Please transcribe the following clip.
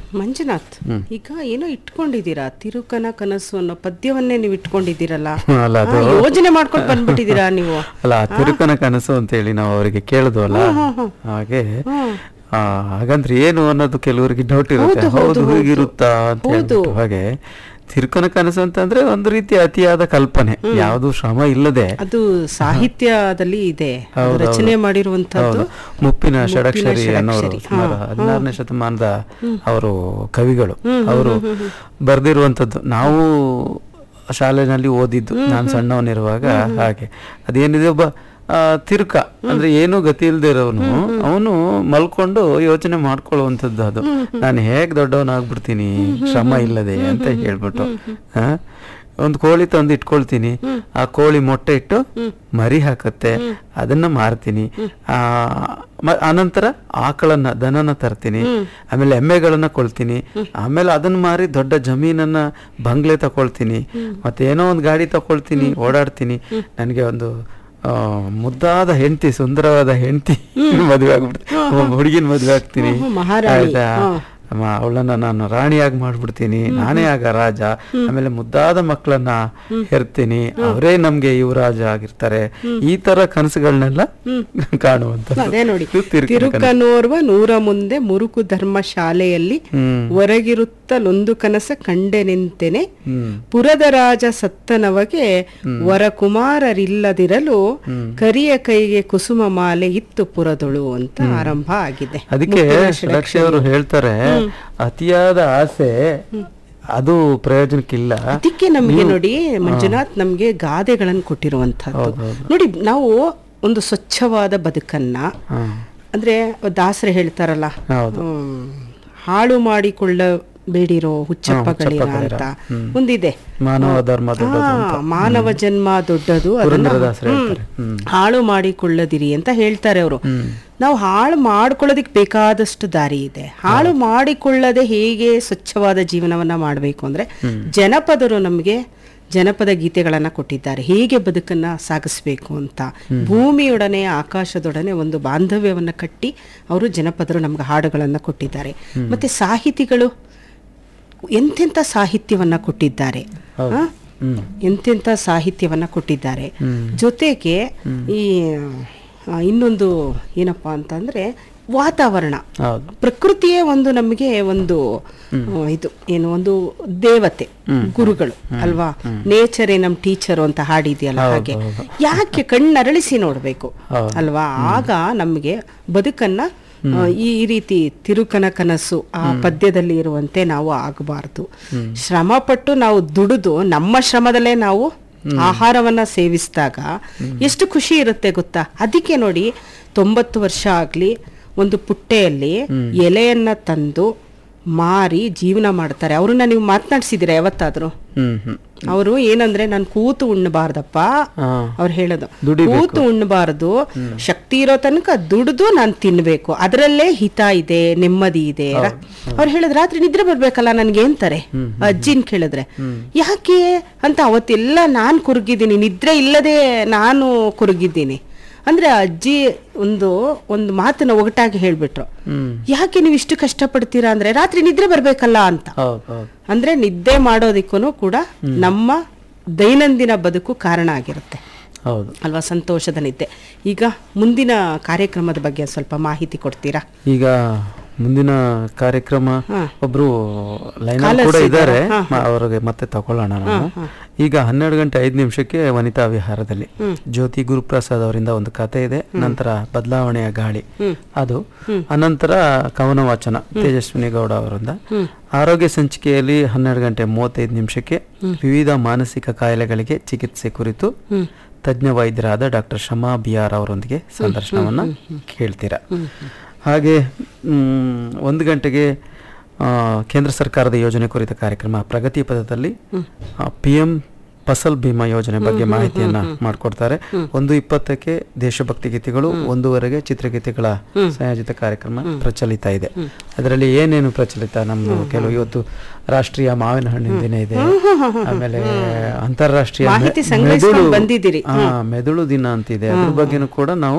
ಮಂಜುನಾಥ್ ಈಗ ಏನೋ ಇಟ್ಕೊಂಡಿದ್ದೀರಾ ತಿರುಕನ ಕನಸು ಅನ್ನೋ ಪದ್ಯವನ್ನೇ ನೀವು ಇಟ್ಕೊಂಡಿದ್ದೀರಲ್ಲ ಅಲ್ಲ ಅದು ಆ, ಯೋಜನೆ ಮಾಡ್ಕೊಂಡು ಬಂದ್ಬಿಟ್ಟಿದ್ದೀರಾ ನೀವು ಅಲ್ಲ ಆ ತಿರುಕನ ಕನಸು ಅಂತ ಹೇಳಿ ನಾವು ಅವರಿಗೆ ಕೇಳಿದ್ವಲ್ಲ ಹಾಗೆ ಆ, ಹಾಗಂದ್ರೆ ಏನು ಅನ್ನೋದು ಕೆಲವರಿಗೆ ಡೌಟ್ ಇರುತ್ತೆ ಹೌದು ಹೀಗಿರುತ್ತಾ ಅಂತ ಹೇಳ್ಬಿಟ್ಟು ಹಾಗೆ ತಿರುಕನ ಕನಸು ಅಂತಂದ್ರೆ ಒಂದು ರೀತಿ ಅತಿಯಾದ ಕಲ್ಪನೆ ಯಾವುದು ಶ್ರಮ ಇಲ್ಲದೆ ಅದು ಸಾಹಿತ್ಯದಲ್ಲಿ ಇದೆ ಅದು ರಚನೆ ಮಾಡಿರುವಂತದ್ದು ಹೌದು ಮುಪ್ಪಿನ ಷಡಕ್ಷರಿ ಅನ್ನೋರು ಷಡಕ್ಷರಿ. ಸುಮಾರು ಹದಿನಾರನೇ ಶತಮಾನದ ಅವರು ಕವಿಗಳು ಅವರು ಬರೆದಿರುವಂತದ್ದು ನಾವು ಶಾಲೆನಲ್ಲಿ ಓದಿದ್ದು ನಾನು ಸಣ್ಣವನಿರುವಾಗ ಹಾಗೆ ಅದೇನಿದೆ ಒಬ್ಬ ಆ, ತಿರುಕ ಅಂದ್ರೆ ಏನು ಗತಿ ಇಲ್ದೇ ಇರೋನು ಅವನು ಮಲ್ಕೊಂಡು ಯೋಚನೆ ಮಾಡ್ಕೊಳ್ಳುವಂಥದ್ದು ಅದು ನಾನು ಹೇಗ್ ದೊಡ್ಡವನಾಗ್ಬಿಡ್ತೀನಿ ಶ್ರಮ ಇಲ್ಲದೆ ಅಂತ ಹೇಳ್ಬಿಟ್ಟು ಆ, ಒಂದು ಕೋಳಿ ತಂದು ಇಟ್ಕೊಳ್ತೀನಿ ಆ ಕೋಳಿ ಮೊಟ್ಟೆ ಇಟ್ಟು ಮರಿ ಹಾಕತ್ತೆ ಅದನ್ನ ಮಾರ್ತೀನಿ ಆ ಮ- ಆನಂತರ ಆಕಳನ್ನ ದನನ ತರ್ತೀನಿ ಆಮೇಲೆ ಎಮ್ಮೆಗಳನ್ನ ಕೊಳ್ತೀನಿ ಆಮೇಲೆ ಅದನ್ನ ಮಾರಿ ದೊಡ್ಡ ಜಮೀನನ್ನ ಬಂಗ್ಲೆ ತಕೊಳ್ತೀನಿ ಮತ್ತೆ ಏನೋ ಒಂದು ಗಾಡಿ ತಕೊಳ್ತೀನಿ ಓಡಾಡ್ತೀನಿ ನನಗೆ ಒಂದು ಆ, ಮುದ್ದಾದ ಹೆಂಡತಿ ಸುಂದರವಾದ ಹೆಂಡತಿ ಮದುವೆ ಆಗ್ಬಿಡ್ತೀನಿ ಹುಡುಗಿನ ಮದುವೆ ಆಗ್ತೀನಿ ಹ್ಮ್, ಮಹಾರಾಣಿ. ಆಯ್ತಾ ಮ- ಅವಳನ್ನ ನಾನು ರಾಣಿಯಾಗಿ ಮಾಡ್ಬಿಡ್ತೀನಿ ನಾನೇ ಆಗ ರಾಜ ಆಮೇಲೆ ಮುದ್ದಾದ ಮಕ್ಕಳನ್ನ ಹೆರ್ತೀನಿ ಅವರೇ ನಮ್ಗೆ ಯುವರಾಜ ಆಗಿರ್ತಾರೆ ಈ ತರ ಕನಸುಗಳನ್ನೆಲ್ಲ ಕಾಣುವಂತ ಅದೇ ನೋಡಿ ತಿರುಕನೋರ್ವ ನೂರ ಮುಂದೆ ಮುರುಕು ಧರ್ಮ ಶಾಲೆಯಲ್ಲಿ ಹ್ಮ್ ಹೊರಗಿರುತ್ತಲೊಂದು ಕನಸ ಕಂಡೆ ನಿಂತೆನೆ ಹ್ಮ್ ಪುರದ ರಾಜ ಸತ್ತನವಗೆ ವರಕುಮಾರರಿಲ್ಲದಿರಲು ಕರಿಯ ಕೈಗೆ ಕುಸುಮ ಮಾಲೆ ಇತ್ತು ಪುರದೊಳು ಅಂತ ಆರಂಭ ಆಗಿದೆ ಅದಕ್ಕೆ ಷಡಕ್ಷಿ ಅವರು ಹೇಳ್ತಾರೆ ಅತಿಯಾದ ಆಸೆ ಅದು ಪ್ರಯೋಜನಕ್ಕಿಲ್ಲ ಅದಕ್ಕೆ ನಮ್ಗೆ ನೋಡಿ ಮಂಜುನಾಥ್ ನಮ್ಗೆ ಗಾದೆಗಳನ್ನು ಕೊಟ್ಟಿರುವಂತಹದ್ದು ನೋಡಿ ನಾವು ಒಂದು ಸ್ವಚ್ಛವಾದ ಬದುಕನ್ನ ಹಾ. ಅಂದ್ರೆ ದಾಸರು ಹೇಳ್ತಾರಲ್ಲ ಹೌದು ಹ್ಮ್, ಹಾಳು ಮಾಡಿಕೊಳ್ಳಬೇಡಿರೋ ಹುಚ್ಚಪ್ಪಗಳಿರ ಅಂತ ಒಂದಿದೆ ಮಾನವ ಧರ್ಮ ದೊಡ್ಡದು ಆ, ಮಾನವ ಜನ್ಮ ದೊಡ್ಡದು ಅದನ್ನ ಪುರಂದರದಾಸರು ಹ್ಮ್, ಹೇಳ್ತಾರೆ ಹ್ಮ್ ಹಾಳು ಮಾಡಿಕೊಳ್ಳದಿರಿ ಅಂತ ಹೇಳ್ತಾರೆ ಅವರು ನಾವು ಹಾಳು ಮಾಡ್ಕೊಳ್ಳೋದಕ್ಕೆ ಬೇಕಾದಷ್ಟು ದಾರಿ ಇದೆ ಹಾಳು ಮಾಡಿಕೊಳ್ಳದೆ ಹೇಗೆ ಸ್ವಚ್ಛವಾದ ಜೀವನವನ್ನ ಮಾಡಬೇಕು ಅಂದ್ರೆ ಜನಪದರು ನಮಗೆ ಜನಪದ ಗೀತೆಗಳನ್ನ ಕೊಟ್ಟಿದ್ದಾರೆ ಹೇಗೆ ಬದುಕನ್ನ ಸಾಗಿಸ್ಬೇಕು ಅಂತ ಭೂಮಿಯೊಡನೆ ಆಕಾಶದೊಡನೆ ಒಂದು ಬಾಂಧವ್ಯವನ್ನ ಕಟ್ಟಿ ಅವರು ಜನಪದರು ನಮ್ಗೆ ಹಾಡುಗಳನ್ನ ಕೊಟ್ಟಿದ್ದಾರೆ ಮತ್ತೆ ಸಾಹಿತಿಗಳು ಎಂತೆಂಥ ಸಾಹಿತ್ಯವನ್ನ ಕೊಟ್ಟಿದ್ದಾರೆ ಆ? ಎಂತೆಂಥ ಸಾಹಿತ್ಯವನ್ನ ಕೊಟ್ಟಿದ್ದಾರೆ ಜೊತೆಗೆ ಈ ಆ, ಇನ್ನೊಂದು ಏನಪ್ಪಾ ಅಂತಂದ್ರೆ ವಾತಾವರಣ ಹೌದು ಪ್ರಕೃತಿಯೇ ಒಂದು ನಮಗೆ ಒಂದು ಆ, ಇದು ಏನು ಒಂದು ದೇವತೆ ಗುರುಗಳು ಅಲ್ವಾ ನೇಚರೇ ನಮ್ ಟೀಚರು ಅಂತ ಹಾಡಿದೆಯಲ್ಲ ಹಾಗೆ ಯಾಕೆ ಕಣ್ಣರಳಿಸಿ ನೋಡ್ಬೇಕು ಅಲ್ವಾ ಆಗ ನಮಗೆ ಬದುಕನ್ನ ಆ, ಈ ರೀತಿ ತಿರುಕನ ಕನಸು ಆ ಪದ್ಯದಲ್ಲಿ ಇರುವಂತೆ ನಾವು ಆಗಬಾರ್ದು ಶ್ರಮ ಪಟ್ಟು ನಾವು ದುಡಿದು ನಮ್ಮ ಶ್ರಮದಲ್ಲೇ ನಾವು ಆಹಾರವನ್ನ ಸೇವಿಸಿದಾಗ ಎಷ್ಟು ಖುಷಿ ಇರುತ್ತೆ ಗೊತ್ತಾ ಅದಕ್ಕೆ ನೋಡಿ ತೊಂಬತ್ತು ವರ್ಷ ಆಗ್ಲಿ ಒಂದು ಪುಟ್ಟೆಯಲ್ಲಿ ಎಲೆಯನ್ನ ತಂದು ಮಾರಿ ಜೀವನ ಮಾಡ್ತಾರೆ ಅವ್ರನ್ನ ನೀವು ಮಾತನಾಡ್ಸಿದ್ದೀರಾ ಯಾವತ್ತಾದ್ರೂ ಹ್ಮ್ ಹ್ಮ್ ಅವರು ಏನಂದ್ರೆ ನಾನು ಕೂತು ಉಣ್ಣಬಾರ್ದಪ್ಪ ಹಾ ಅವ್ರು ಹೇಳೋದು ದುಡಿಬೇಕು. ಕೂತು ಉಣ್ಣಬಾರ್ದು ಶಕ್ತಿ ಇರೋ ತನಕ ದುಡಿದು ನಾನು ತಿನ್ಬೇಕು ಅದರಲ್ಲೇ ಹಿತ ಇದೆ ನೆಮ್ಮದಿ ಇದೆ ಅವ್ರು ಹೇಳಿದ್ ರಾತ್ರಿ ನಿದ್ರೆ ಬರ್ಬೇಕಲ್ಲ ನನ್ಗೆ ಅಂತಾರೆ ಅಜ್ಜಿನ್ ಕೇಳಿದ್ರೆ ಯಾಕೆ ಅಂತ ಅವತ್ತೆಲ್ಲ ನಾನ್ ಕುರುಗಿದ್ದೀನಿ ನಿದ್ರೆ ಇಲ್ಲದೆ ನಾನು ಕುರುಗಿದ್ದೀನಿ ಅಂದ್ರೆ ಅಜ್ಜಿ ಒಂದು ಒಂದು ಮಾತನ್ನ ಒಗಟಾಗಿ ಹೇಳ್ಬಿಟ್ರು ಹ್ಮ್ ಯಾಕೆ ನೀವು ಇಷ್ಟು ಕಷ್ಟಪಡ್ತೀರಾ ಅಂದ್ರೆ ರಾತ್ರಿ ನಿದ್ರೆ ಬರ್ಬೇಕಲ್ಲ ಅಂತ ಹೌದು ಹೌದು ಅಂದ್ರೆ ನಿದ್ದೆ ಮಾಡೋದಿಕ್ಕೂ ಕೂಡ ನಮ್ಮ ದೈನಂದಿನ ಬದುಕು ಕಾರಣ ಆಗಿರುತ್ತೆ ಹೌದು ಅಲ್ವಾ ಸಂತೋಷದ ನಿದ್ದೆ ಈಗ ಮುಂದಿನ ಕಾರ್ಯಕ್ರಮದ ಬಗ್ಗೆ ಸ್ವಲ್ಪ ಮಾಹಿತಿ ಕೊಡ್ತೀರಾ ಈಗ ಮುಂದಿನ ಕಾರ್ಯಕ್ರಮ ಹಾ. ಒಬ್ರು ಲೈನ್ Callers ಕೂಡ ಇದ್ದಾರೆ ಇದ್ದಾರೆ. ಹಾ, ಮ- ಅವ್ರಿಗೆ ಮತ್ತೆ ತಗೊಳ್ಳೋಣ ನಾವು ಈಗ ಹನ್ನೆರಡು ಗಂಟೆ ಐದು ನಿಮಿಷಕ್ಕೆ ವನಿತಾ ವಿಹಾರದಲ್ಲಿ ಜ್ಯೋತಿ ಗುರುಪ್ರಸಾದ್ ಅವರಿಂದ ಒಂದು ಕತೆ ಇದೆ ನಂತರ ಬದಲಾವಣೆಯ ಗಾಳಿ ಅದು ಅನಂತರ ಕವನ ವಾಚನ ತೇಜಸ್ವಿನಿ ಗೌಡ ಅವರಿಂದ ಆರೋಗ್ಯ ಸಂಚಿಕೆಯಲ್ಲಿ ಹನ್ನೆರಡು ಗಂಟೆ ಮೂವತ್ತೈದು ನಿಮಿಷಕ್ಕೆ ವಿವಿಧ ಮಾನಸಿಕ ಕಾಯಿಲೆಗಳಿಗೆ ಚಿಕಿತ್ಸೆ ಕುರಿತು ತಜ್ಞ ವೈದ್ಯರಾದ ಡಾಕ್ಟರ್ ಶಮಾ ಬಿಆರ್ ಅವರೊಂದಿಗೆ ಸಂದರ್ಶನವನ್ನ ಕೇಳ್ತೀರಾ ಹಾಗೆ ಮ್, ಒಂದು ಗಂಟೆಗೆ ಆ, ಕೇಂದ್ರ ಸರ್ಕಾರದ ಯೋಜನೆ ಕುರಿತ ಕಾರ್ಯಕ್ರಮ ಪ್ರಗತಿ ಪದದಲ್ಲಿ ಪಿ ಎಂ ಫಸಲ್ ಬಿಮಾ ಯೋಜನೆ ಬಗ್ಗೆ ಮಾಹಿತಿಯನ್ನ ಮಾಡಿಕೊಡ್ತಾರೆ ಒಂದು ಇಪ್ಪತ್ತಕ್ಕೆ ದೇಶಭಕ್ತಿ ಗೀತೆಗಳು ಒಂದೂವರೆಗೆ ಚಿತ್ರಗೀತೆಗಳ ಸಂಯೋಜಿತ ಕಾರ್ಯಕ್ರಮ ಪ್ರಚಲಿತ ಇದೆ ಅದರಲ್ಲಿ ಏನೇನು ಪ್ರಚಲಿತ ನಮ್ಮ ಕೆಲವು ಇವತ್ತು ರಾಷ್ಟ್ರೀಯ ಮಾವಿನ ಹಣ್ಣಿನ ದಿನ ಇದೆ ಆಮೇಲೆ ಅಂತಾರಾಷ್ಟ್ರೀಯ ಮಾಹಿತಿ ಮೆ- ಸಂಗ್ರಹಿಸ್ಕೊಂಡು ಮೆದುಳು- ಬಂದಿದ್ದೀರಿ. ಆ, ಮೆದುಳು ದಿನ ಅಂತಿದೆ ಅದ್ರ ಬಗ್ಗೆನೂ ಕೂಡ ನಾವು